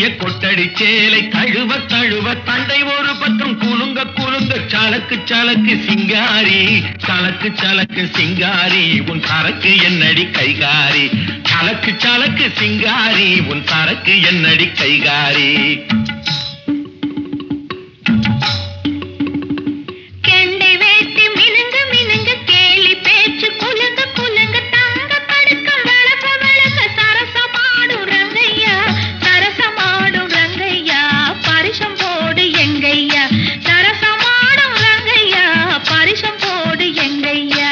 சரிய கொட்டடி சேலை தழுவ தழுவ தண்டை ஒரு பக்கம் குலுங்க குலுங்க சலக்கு சலக்கு சிங்காரி சலக்கு சலக்கு சிங்காரி உன் சரக்கு என்னடி கைகாரி சலக்கு சலக்கு சிங்காரி உன் சரக்கு என்னடி கைகாரி கெண்டை வேட்டி மினுங்க மினுங்க கேலி பேச்சு குலுங்க குலுங்க தங்க படுக்கம் வளக்க வளக்க சரசமாடும் ரங்கையா சரசமாடும் ரங்கையா பரிசம் போடு எங்கையா சரசமாடும் ரங்கையா பரிசம் போடு எங்கையா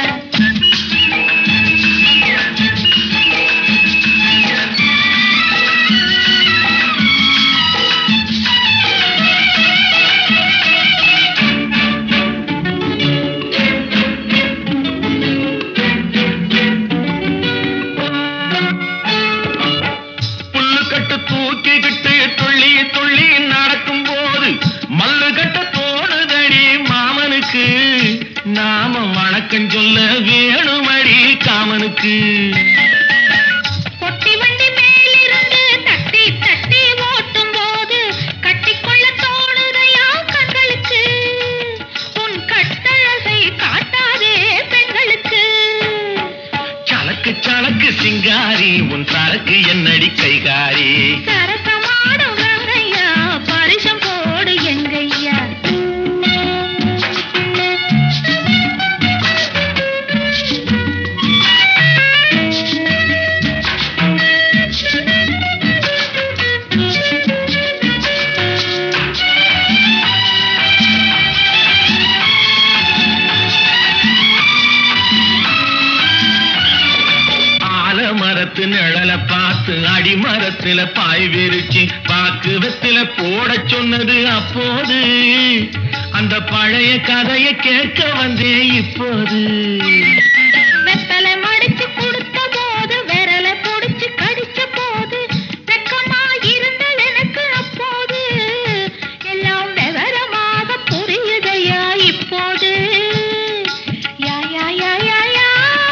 புல்லு கட்டு தூக்கிக்கிட்டு துள்ளி துள்ளி நடக்கும் போது மல்லு கட்ட தோணுதடி மாமனுக்கு நாம வணக்கம் சொல்ல வேணுமடி காமனுக்கு பொட்டி வண்டி மேலிருந்து தட்டி தட்டி ஓட்டும் போது கட்டிக்கொள்ள தோணுதையா கண்களுக்கு உன் கட்டழகை காட்டாதே பெண்களுக்கு சலக்கு சலக்கு சிங்காரி உன் சரக்கு என்னடி கைகாரி சரசமாடும் ரங்கையா பரிசம் போடு எங்கையா ஆலமரத்து நிழல பார்த்து அடிமரத்துல பாய் விரிச்சு பாக்கு வெத்தில போட சொன்னது அப்போது அந்த பழைய கதையை கேட்க வந்தேன் இப்போது வெத்தலை மடிச்சு கொடுத்த போது விரலை பொடிச்சு கடிச்ச போது வெக்கமா இருந்தது எனக்கு அப்போது எல்லாம் விவரமாக புரியுதையா இப்போது யா யா யா யா யா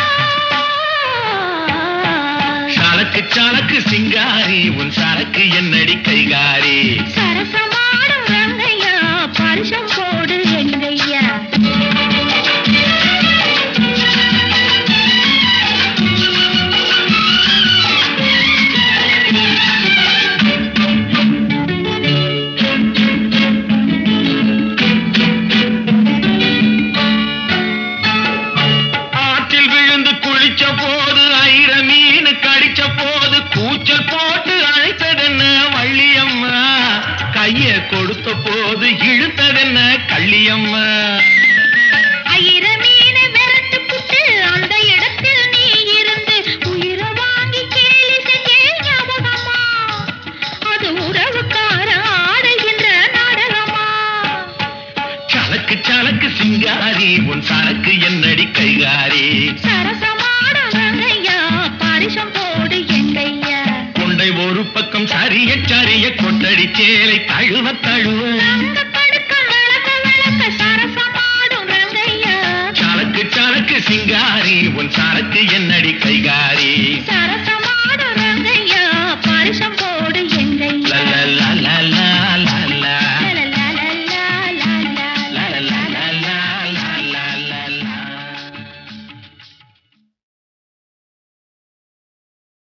சலக்கு சலக்கு சிங்காரி உன் சரக்கு என்னடி கைகாரி சரசமாடும் ரங்கையா பரிசம் போடு எங்கையா ஆற்றில் விழுந்து குளிச்ச போது ஐர மீன் கடிச்ச போது கூச்சல் போட்டு அழைத்ததென்ன வள்ளியம்மா கைய கொடுத்த போது இழுத்ததென்ன கள்ளியம்மா ஐர மீனை விரட்டு புட்டு அந்த இடத்தில் நீ இருந்து உயிரை வாங்கி கேலி செஞ்சே ஞாபகமா அது உறவுக்கார ஆடுகின்ற நாடகமா சலக்கு சலக்கு சிங்காரி உன் சரக்கு என்னடி கைகாரி சரசமாடும் ரங்கையா பரிசம் போடு எங்கையா கொண்டை ஒரு பக்கம் சரிய சரிய கொட்டடி சேலை தழுவ தழுவ தங்க படுக்கம் வளக்க வளக்க சரசமாடும் ரங்கையா சலக்கு சலக்கு சிங்காரி உன் சரக்கு என்னடி கைகாரி